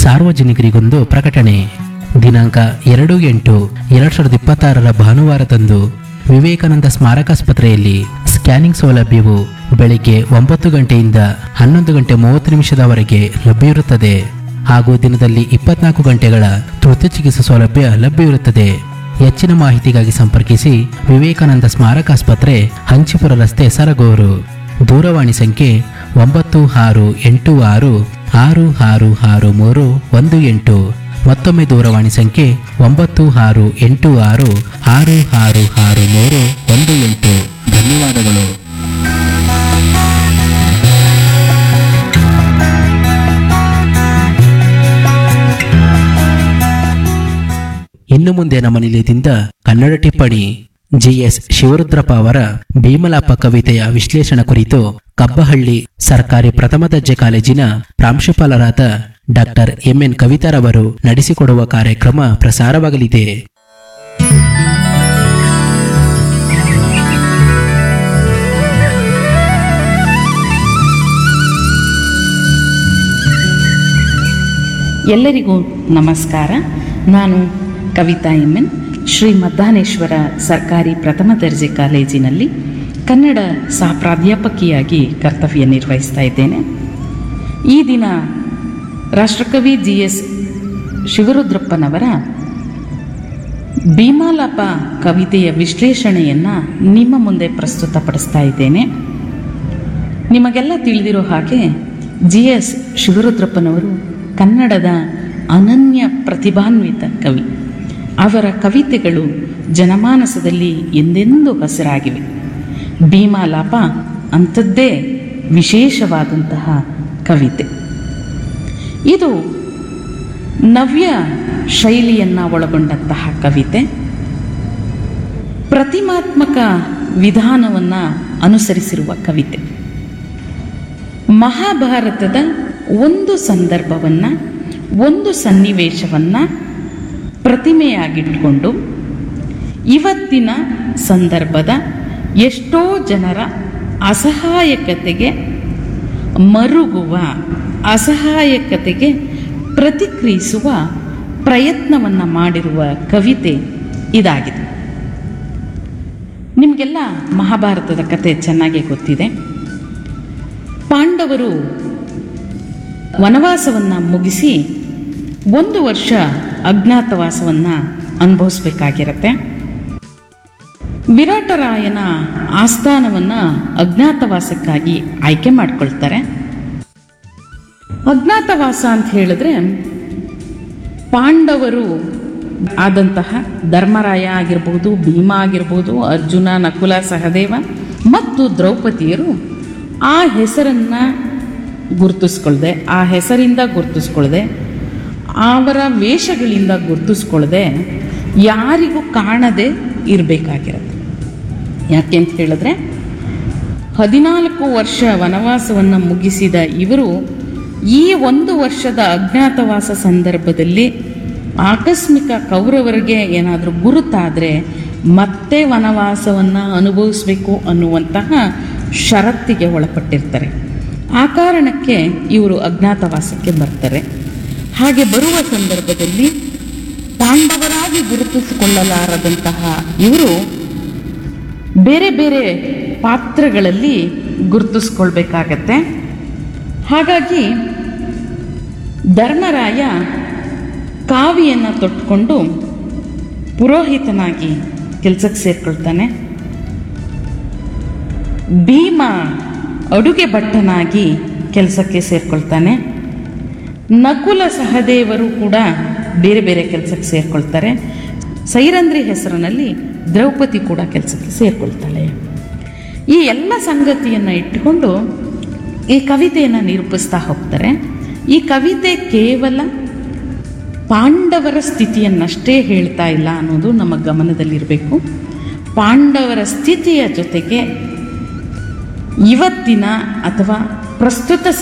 ಸಾರ್ವಜನಿಕರಿಗೊಂದು ಪ್ರಕಟಣೆ ದಿನಾಂಕ ಎರಡು ಎಂಟು ಎರಡ್ ಸಾವಿರದ ಇಪ್ಪತ್ತಾರರ ಭಾನುವಾರದಂದು ವಿವೇಕಾನಂದ ಸ್ಮಾರಕಾಸ್ಪತ್ರೆಯಲ್ಲಿ ಸ್ಕ್ಯಾನಿಂಗ್ ಸೌಲಭ್ಯವು ಬೆಳಿಗ್ಗೆ ಒಂಬತ್ತು ಗಂಟೆಯಿಂದ ಹನ್ನೊಂದು ಗಂಟೆ ಮೂವತ್ತು ನಿಮಿಷದವರೆಗೆ ಲಭ್ಯವಿರುತ್ತದೆ ಹಾಗೂ ದಿನದಲ್ಲಿ ಇಪ್ಪತ್ನಾಲ್ಕು ಗಂಟೆಗಳ ತುರ್ತು ಚಿಕಿತ್ಸಾ ಸೌಲಭ್ಯ ಲಭ್ಯವಿರುತ್ತದೆ ಹೆಚ್ಚಿನ ಮಾಹಿತಿಗಾಗಿ ಸಂಪರ್ಕಿಸಿ ವಿವೇಕಾನಂದ ಸ್ಮಾರಕಾಸ್ಪತ್ರೆ ಹಂಚಿಪುರ ರಸ್ತೆ ಸರಗೂರು ದೂರವಾಣಿ ಸಂಖ್ಯೆ ಒಂಬತ್ತು ಆರು ಎಂಟು ಆರು ಆರು ಆರು ಆರು ಮೂರು ಒಂದು ಎಂಟು ಮತ್ತೊಮ್ಮೆ ದೂರವಾಣಿ ಸಂಖ್ಯೆ ಒಂಬತ್ತು ಆರು ಎಂಟು ಆರು ಆರು ಆರು ಆರು ಮೂರು ಒಂದು ಎಂಟು ಧನ್ಯವಾದಗಳು ಇನ್ನು ಮುಂದೆ ನಮ್ಮ ನಿಲಯದಿಂದ ಕನ್ನಡ ಟಿಪ್ಪಣಿ ಜಿಎಸ್ ಶಿವರುದ್ರಪ್ಪ ಅವರ ಭೀಮಲಾಪ ಕವಿತೆಯ ವಿಶ್ಲೇಷಣೆ ಕುರಿತು ಕಬ್ಬಹಳ್ಳಿ ಸರ್ಕಾರಿ ಪ್ರಥಮ ದರ್ಜೆ ಕಾಲೇಜಿನ ಪ್ರಾಂಶುಪಾಲರಾದ ಡಾಕ್ಟರ್ ಎಂಎನ್ ಕವಿತಾರವರು ನಡೆಸಿಕೊಡುವ ಕಾರ್ಯಕ್ರಮ ಪ್ರಸಾರವಾಗಲಿದೆ ಎಲ್ಲರಿಗೂ ನಮಸ್ಕಾರ ನಾನು ಕವಿತಾ ಎಮ್ಎನ್ ಶ್ರೀ ಮದ್ದಾನೇಶ್ವರ ಸರ್ಕಾರಿ ಪ್ರಥಮ ದರ್ಜೆ ಕಾಲೇಜಿನಲ್ಲಿ ಕನ್ನಡ ಸಹ ಪ್ರಾಧ್ಯಾಪಕಿಯಾಗಿ ಕರ್ತವ್ಯ ನಿರ್ವಹಿಸ್ತಾ ಇದ್ದೇನೆ ಈ ದಿನ ರಾಷ್ಟ್ರಕವಿ ಜಿ ಎಸ್ ಶಿವರುದ್ರಪ್ಪನವರ ಭೀಮಾಲಾಪ ಕವಿತೆಯ ವಿಶ್ಲೇಷಣೆಯನ್ನು ನಿಮ್ಮ ಮುಂದೆ ಪ್ರಸ್ತುತಪಡಿಸ್ತಾ ಇದ್ದೇನೆ ನಿಮಗೆಲ್ಲ ತಿಳಿದಿರೋ ಹಾಗೆ ಜಿ ಎಸ್ ಶಿವರುದ್ರಪ್ಪನವರು ಕನ್ನಡದ ಅನನ್ಯ ಪ್ರತಿಭಾನ್ವಿತ ಕವಿ ಅವರ ಕವಿತೆಗಳು ಜನಮಾನಸದಲ್ಲಿ ಎಂದೆಂದೂ ಹಸಿರಾಗಿವೆ ಭೀಮಾಲಾಪ ಅಂಥದ್ದೇ ವಿಶೇಷವಾದಂತಹ ಕವಿತೆ ಇದು ನವ್ಯ ಶೈಲಿಯನ್ನು ಒಳಗೊಂಡಂತಹ ಕವಿತೆ ಪ್ರತಿಮಾತ್ಮಕ ವಿಧಾನವನ್ನು ಅನುಸರಿಸಿರುವ ಕವಿತೆ ಮಹಾಭಾರತದ ಒಂದು ಸಂದರ್ಭವನ್ನು ಒಂದು ಸನ್ನಿವೇಶವನ್ನು ಪ್ರತಿಮೆಯಾಗಿಟ್ಕೊಂಡು ಇವತ್ತಿನ ಸಂದರ್ಭದ ಎಷ್ಟೋ ಜನರ ಅಸಹಾಯಕತೆಗೆ ಮರುಗುವ ಅಸಹಾಯಕತೆಗೆ ಪ್ರತಿಕ್ರಿಯಿಸುವ ಪ್ರಯತ್ನವನ್ನು ಮಾಡಿರುವ ಕವಿತೆ ಇದಾಗಿದೆ ನಿಮಗೆಲ್ಲ ಮಹಾಭಾರತದ ಕತೆ ಚೆನ್ನಾಗೇ ಗೊತ್ತಿದೆ ಪಾಂಡವರು ವನವಾಸವನ್ನು ಮುಗಿಸಿ ಒಂದು ವರ್ಷ ಅಜ್ಞಾತವಾಸವನ್ನು ಅನುಭವಿಸ್ಬೇಕಾಗಿರತ್ತೆ ವಿರಾಟರಾಯನ ಆಸ್ಥಾನವನ್ನು ಅಜ್ಞಾತವಾಸಕ್ಕಾಗಿ ಆಯ್ಕೆ ಮಾಡ್ಕೊಳ್ತಾರೆ ಅಜ್ಞಾತವಾಸ ಅಂತ ಹೇಳಿದ್ರೆ ಪಾಂಡವರು ಆದಂತಹ ಧರ್ಮರಾಯ ಆಗಿರ್ಬೋದು ಭೀಮ ಆಗಿರ್ಬೋದು ಅರ್ಜುನ ನಕುಲ ಸಹದೇವ ಮತ್ತು ದ್ರೌಪದಿಯರು ಆ ಹೆಸರನ್ನು ಗುರುತಿಸ್ಕೊಳ್ದೆ ಆ ಹೆಸರಿಂದ ಗುರುತಿಸ್ಕೊಳ್ದೆ ಅವರ ವೇಷಗಳಿಂದ ಗುರುತಿಸ್ಕೊಳ್ದೆ ಯಾರಿಗೂ ಕಾಣದೆ ಇರಬೇಕಾಗಿರುತ್ತೆ ಯಾಕೆ ಅಂತ ಹೇಳಿದ್ರೆ ಹದಿನಾಲ್ಕು ವರ್ಷ ವನವಾಸವನ್ನು ಮುಗಿಸಿದ ಇವರು ಈ ಒಂದು ವರ್ಷದ ಅಜ್ಞಾತವಾಸ ಸಂದರ್ಭದಲ್ಲಿ ಆಕಸ್ಮಿಕ ಕೌರವರಿಗೆ ಏನಾದರೂ ಗುರುತಾದರೆ ಮತ್ತೆ ವನವಾಸವನ್ನು ಅನುಭವಿಸಬೇಕು ಅನ್ನುವಂತಹ ಷರತ್ತಿಗೆ ಒಳಪಟ್ಟಿರ್ತಾರೆ ಆ ಕಾರಣಕ್ಕೆ ಇವರು ಅಜ್ಞಾತವಾಸಕ್ಕೆ ಬರ್ತಾರೆ ಹಾಗೆ ಬರುವ ಸಂದರ್ಭದಲ್ಲಿ ಪಾಂಡವರಾಗಿ ಗುರುತಿಸಿಕೊಳ್ಳಲಾರದಂತಹ ಇವರು ಬೇರೆ ಬೇರೆ ಪಾತ್ರಗಳಲ್ಲಿ ಗುರುತಿಸ್ಕೊಳ್ಬೇಕಾಗತ್ತೆ ಹಾಗಾಗಿ ಧರ್ಮರಾಯ ಕಾವಿಯನ್ನು ತೊಟ್ಕೊಂಡು ಪುರೋಹಿತನಾಗಿ ಕೆಲಸಕ್ಕೆ ಸೇರ್ಕೊಳ್ತಾನೆ ಭೀಮ ಅಡುಗೆ ಭಟ್ಟನಾಗಿ ಕೆಲಸಕ್ಕೆ ಸೇರ್ಕೊಳ್ತಾನೆ ನಕುಲ ಸಹದೇವರು ಕೂಡ ಬೇರೆ ಬೇರೆ ಕೆಲಸಕ್ಕೆ ಸೇರ್ಕೊಳ್ತಾರೆ ಸೈರಂಧ್ರಿ ಹೆಸರಿನಲ್ಲಿ ದ್ರೌಪದಿ ಕೂಡ ಕೆಲಸಕ್ಕೆ ಸೇರ್ಕೊಳ್ತಾಳೆ ಈ ಎಲ್ಲ ಸಂಗತಿಯನ್ನು ಇಟ್ಟುಕೊಂಡು ಈ ಕವಿತೆಯನ್ನು ನಿರೂಪಿಸ್ತಾ ಹೋಗ್ತಾರೆ ಈ ಕವಿತೆ ಕೇವಲ ಪಾಂಡವರ ಸ್ಥಿತಿಯನ್ನಷ್ಟೇ ಹೇಳ್ತಾ ಇಲ್ಲ ಅನ್ನೋದು ನಮ್ಮ ಗಮನದಲ್ಲಿರಬೇಕು ಪಾಂಡವರ ಸ್ಥಿತಿಯ ಜೊತೆಗೆ ಇವತ್ತಿನ ಅಥವಾ ಪ್ರಸ್ತುತ